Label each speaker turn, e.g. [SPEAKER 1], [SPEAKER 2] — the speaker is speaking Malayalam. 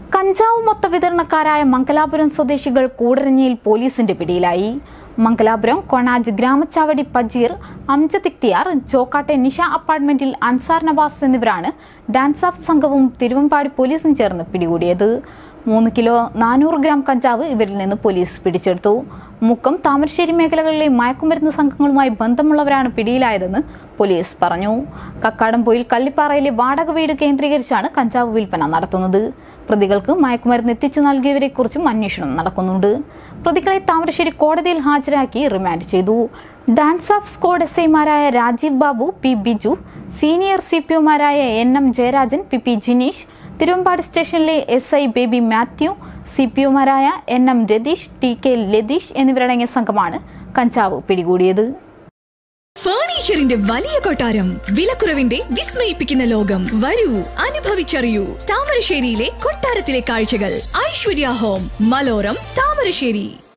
[SPEAKER 1] കഞ്ചാവ് മൊത്ത വിതരണക്കാരായ മംഗലാപുരം സ്വദേശികൾ കൂടരഞ്ഞിയിൽ പോലീസിന്റെ പിടിയിലായി മംഗലാപുരം കൊണാജ് ഗ്രാമച്ചാവടി പജീർ അംജദ് ഇക്തിയാർ ചോക്കാട്ടെ നിഷ അപ്പാർട്ട്മെന്റിൽ അൻസാർ നവാസ് എന്നിവരാണ് ഡാൻസ് ഓഫ് സംഘവും തിരുവമ്പാടി പോലീസും ചേർന്ന് പിടികൂടിയത് മൂന്ന് കിലോ നാനൂറ് ഗ്രാം കഞ്ചാവ് ഇവരിൽ നിന്ന് പോലീസ് പിടിച്ചെടുത്തു മുക്കം താമരശ്ശേരി മേഖലകളിലെ മയക്കുമരുന്ന് സംഘങ്ങളുമായി ബന്ധമുള്ളവരാണ് പിടിയിലായതെന്ന് പോലീസ് പറഞ്ഞു കക്കാടംപൊയിൽ കള്ളിപ്പാറയിലെ വാടക വീട് കേന്ദ്രീകരിച്ചാണ് കഞ്ചാവ് വിൽപ്പന നടത്തുന്നത് പ്രതികൾക്ക് മയക്കുമരുന്ന് എത്തിച്ചു നൽകിയവരെക്കുറിച്ചും അന്വേഷണം നടക്കുന്നുണ്ട് പ്രതികളെ താമരശ്ശേരി കോടതിയിൽ ഹാജരാക്കി റിമാൻഡ് ചെയ്തു ഡാൻസ് ഓഫ് സ്ക്വാഡ് എസ് ഐമാരായ Rajeev Babu P Biju senior C P ഒമാരായ N M Jayarajan P P Jineesh Thiruvambady സ്റ്റേഷനിലെ S I Baby Mathew C P ഒമാരായ N M Ratheesh T K Latheesh എന്നിവരടങ്ങിയ സംഘമാണ് കഞ്ചാവ് പിടികൂടിയത്
[SPEAKER 2] ഫർണിച്ചറിന്റെ വലിയ കൊട്ടാരം വിലക്കുറവിന്റെ വിസ്മയിപ്പിക്കുന്ന ലോകം വരൂ അനുഭവിച്ചറിയൂ താമരശ്ശേരിയിലെ കൊട്ടാരത്തിലെ കാഴ്ചകൾ ഐശ്വര്യ ഹോം മലോരം താമരശ്ശേരി